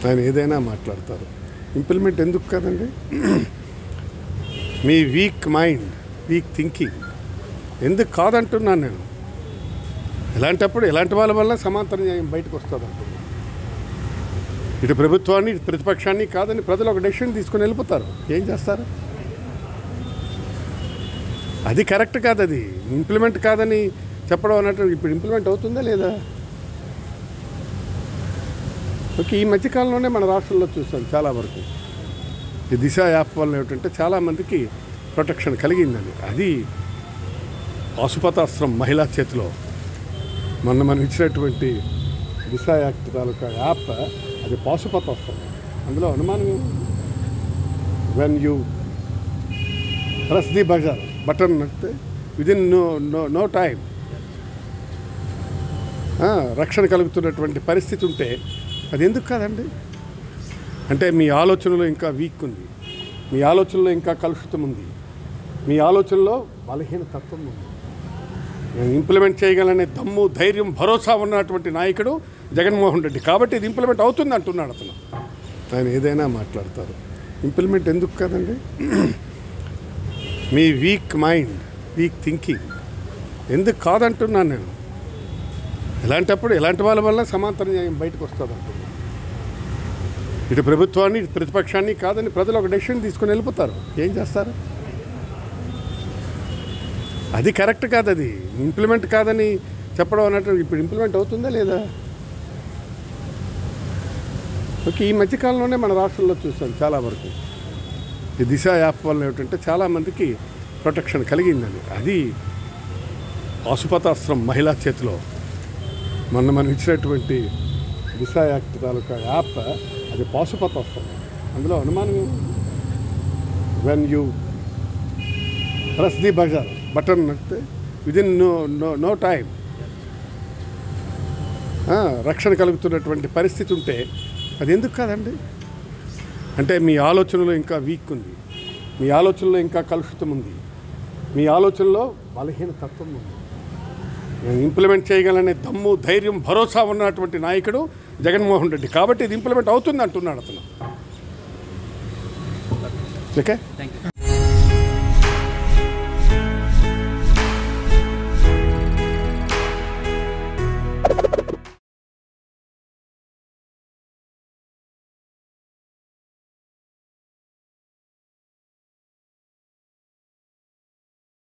ఆయన ఏదైనా మాట్లాడతారు ఇంప్లిమెంట్ ఎందుకు కాదండి మీ వీక్ మైండ్ వీక్ థింకింగ్ ఎందుకు కాదంటున్నాను నేను ఇలాంటప్పుడు ఇలాంటి వాళ్ళ వల్ల సమాంతర న్యాయం బయటకు వస్తుంది అంటున్నాను ఇటు ప్రభుత్వాన్ని ఇటు ప్రతిపక్షాన్ని కాదని ప్రజలు ఒక డెసిషన్ తీసుకుని వెళ్ళిపోతారు ఏం చేస్తారు అది కరెక్ట్ కాదు అది ఇంప్లిమెంట్ కాదని చెప్పడం అన్నట్టు ఇప్పుడు ఇంప్లిమెంట్ అవుతుందా లేదా ఓకే ఈ మధ్యకాలంలోనే మన రాష్ట్రంలో చూస్తాం చాలా వరకు ఈ దిశ యాప్ వల్ల ఏమిటంటే చాలామందికి ప్రొటెక్షన్ కలిగిందని అది పాశుపతాస్త్రం మహిళా చేతిలో మొన్న మనం ఇచ్చినటువంటి దిశ యాక్ట్ తాలూకా యాప్ అది పాశుపతాస్త్రం అందులో అనుమానం when you press the buzzer button నొక్కితే within no no no time రక్షణ కలుగుతున్నటువంటి పరిస్థితి ఉంటే అది ఎందుకు కాదండి అంటే మీ ఆలోచనలో ఇంకా వీక్ ఉంది మీ ఆలోచనలో ఇంకా కలుషితం ఉంది మీ ఆలోచనలో బలహీన తత్వం ఉంది నేను ఇంప్లిమెంట్ చేయగలనే దమ్ము ధైర్యం భరోసా ఉన్నటువంటి నాయకుడు జగన్మోహన్ రెడ్డి కాబట్టి ఇది ఇంప్లిమెంట్ అవుతుంది అంటున్నాడు అతను ఆయన ఏదైనా మాట్లాడతారు ఇంప్లిమెంట్ ఎందుకు కాదండి మీ వీక్ మైండ్ వీక్ థింకింగ్ ఎందుకు కాదంటున్నాను నేను ఇలాంటప్పుడు ఇలాంటి వాళ్ళ వల్ల సమాంతర న్యాయం బయటకు వస్తుంది అంటున్నాను ఇటు ప్రభుత్వాన్ని ఇటు ప్రతిపక్షాన్ని కాదని ప్రజలు ఒక డెసిషన్ తీసుకుని వెళ్ళిపోతారు ఏం చేస్తారు అది కరెక్ట్ కాదు అది ఇంప్లిమెంట్ కాదని చెప్పడం అన్నట్టు ఇప్పుడు ఇంప్లిమెంట్ అవుతుందా లేదా ఓకే ఈ మధ్యకాలంలోనే మన రాష్ట్రంలో చూస్తాం చాలా వరకు ఈ దిశ యాప్ వల్ల ఏమిటంటే చాలామందికి ప్రొటెక్షన్ కలిగిందని అది పాశుపతాస్త్రం మహిళా చేతిలో మొన్న మనం ఇచ్చినటువంటి దిశ యాక్ట్ తాలూకా యాప్ అది పాశుపతాస్త్రం అందులో అనుమానం when you press the buzzer button నొక్కితే within no no no time రక్షణ కలుగుతున్నటువంటి పరిస్థితి ఉంటే అది ఎందుకు కాదండి అంటే మీ ఆలోచనలో ఇంకా వీక్ ఉంది మీ ఆలోచనలో ఇంకా కలుషితం ఉంది మీ ఆలోచనలో బలహీన తత్వం ఉంది నేను ఇంప్లిమెంట్ చేయగలనే దమ్ము ధైర్యం భరోసా ఉన్నటువంటి నాయకుడు జగన్మోహన్ రెడ్డి కాబట్టి ఇది ఇంప్లిమెంట్ అవుతుంది అంటున్నాడు అతను ఓకే థ్యాంక్ యూ